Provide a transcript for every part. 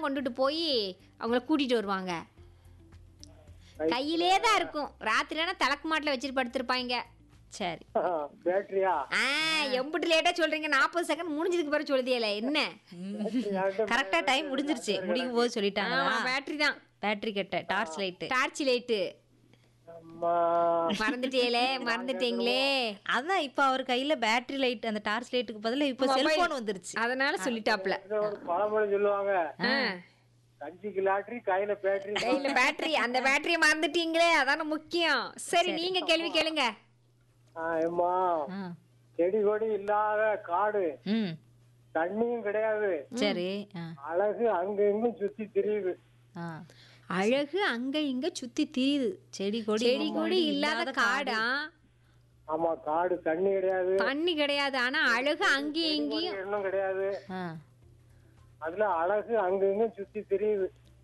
கொண்டுட்டு போய் அவங்கள கூட்டிட்டு வருவாங்க கையிலே தான் இருக்கும் ராத்திரினா தலக்கு மாட்டில் வச்சுட்டு படுத்திருப்பாங்க சரி பேட்டரியா ஆ எம்பிட்டு லேட்டா சொல்றீங்க நாற்பது செகண்ட் முடிஞ்சதுக்கு பிறகு சொல்லுதியல என்ன கரெக்டா டைம் முடிஞ்சிருச்சு முடிக்கும் போது சொல்லிட்டாங்களா பேட்டரி தான் பேட்டரி கட்ட டார்ச் லைட்டு டார்ச் லைட்டு அம்மா மறந்துட்டீங்களே மறந்துட்டீங்களே அதான் இப்ப அவர் கையில பேட்டரி லைட் அந்த டார்ச் லைட்டுக்கு பதிலா இப்ப செல்போன் வந்துருச்சு அதனால சொல்லிட்டாப்ல இது ஒரு பழமொழி சொல்லுவாங்க ஆ. கஞ்சிக்கு லாட்டரி கையில பேட்டரி கையில பேட்டரி அந்த பேட்டரியை மறந்துட்டீங்களே அதான முக்கியம் சரி நீங்க கேள்வி கேளுங்க அம்மா ஆ. செடி கொடி இல்லாத காடு ம் தண்ணியும் கிடையாது சரி ஆ அழகு அங்க இங்கும் சுத்தி திரியுது ஆ அழகு அங்க இங்க சுத்தி திரியுது செடி கொடி செடி கொடி இல்லாத காடா ஆமா காடு தண்ணி கிடையாது தண்ணி கிடையாது ஆனா அழகு அங்கேயும் இங்கேயும் இன்னும் கிடையாது ஆ அதுல அழகு அங்க இங்கும் சுத்தி திரியுது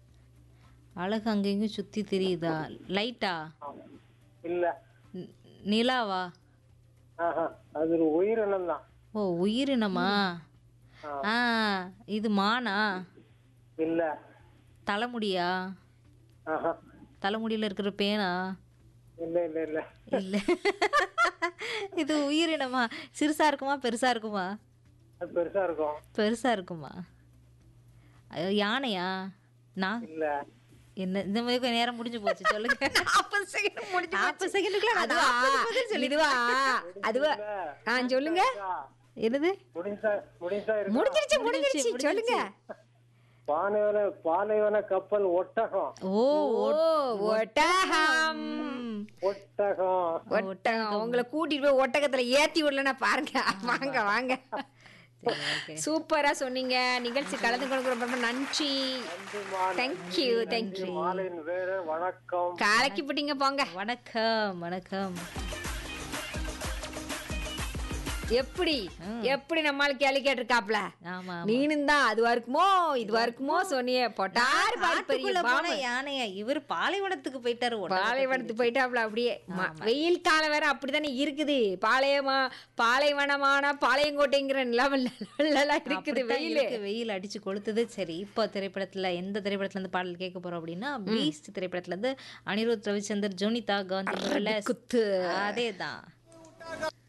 அழகு அங்கங்க சுத்தி தெரியுதா லைட்டா ஆமா. இல்ல நி- நிலாவா ஆஹா அது ஒரு உயிரினம் தான் ஓ உயிரினமா ஆ. ஆ இது மானா இல்ல தலைமுடியா ஆஹா தலைமுடியில இருக்கிற பேனா இல்ல இல்ல இல்ல இல்ல இது உயிரினமா சிறுசா இருக்குமா பெருசா இருக்குமா அது பெருசா இருக்கும் பெருசா இருக்குமா ஐயோ, யானையா நான் இல்ல என்ன இந்த மாதிரி நேரம் முடிஞ்சு போச்சு சொல்லுங்க நாற்பது செகண்ட் முடிஞ்சு நாற்பது செகண்டுக்குள்ள நான் அதுவா நாற்பது பதில் சொல்லி இதுவா அதுவா ஆ சொல்லுங்க என்னது முடிஞ்சா முடிஞ்சா இருக்கு முடிஞ்சிருச்சு முடிஞ்சிருச்சு சொல்லுங்க பாலைவன பாலைவன கப்பல் ஒட்டகம் ஓ ஓ ஒட்டகம் ஒட்டகம் ஒட்டகம் உங்களை கூட்டிட்டு போய் ஒட்டகத்துல ஏத்தி விடலன்னா பாருங்க வாங்க வாங்க சரி, okay. சூப்பரா சொன்னீங்க நிகழ்ச்சி கலந்து கொண்டு ரொம்ப ரொம்ப நன்றி தேங்க்யூ தேங்க்யூ மாலையின் வேற வணக்கம் காலைக்கு போட்டீங்க போங்க வணக்கம் வணக்கம் எப்படி எப்படி நம்மால கேள்வி கேட்டிருக்காப்ல ஆமா நீனும் தான் அதுவா இருக்குமோ இதுவா இருக்குமோ சொன்னியே பொட்டார் பாரு பெரிய காட்டுக்குள்ள போன பாம்பு. யானையா இவர் பாலைவனத்துக்கு போயிட்டாரு உடனே. பாலைவனத்துக்கு போயிட்டாப்ல அப்படியே ம- வெயில் காலம் வேற அப்படித்தானே இருக்குது பாளையமா பாலைவனமான பாளையங்கோட்டைங்கிற நிலவல் இருக்குது அப்படித்தான் வெயில் இருக்கு. வெயில் அடிச்சு கொளுத்துது சரி இப்போ திரைப்படத்துல எந்த திரைப்படத்துல இருந்து பாடல் கேட்க போறோம் அப்படின்னா பீஸ்ட் திரைப்படத்துல இருந்து அனிருத் ரவிச்சந்தர் ஜோனிதா காந்தி குரல்ல குத்து அதேதான்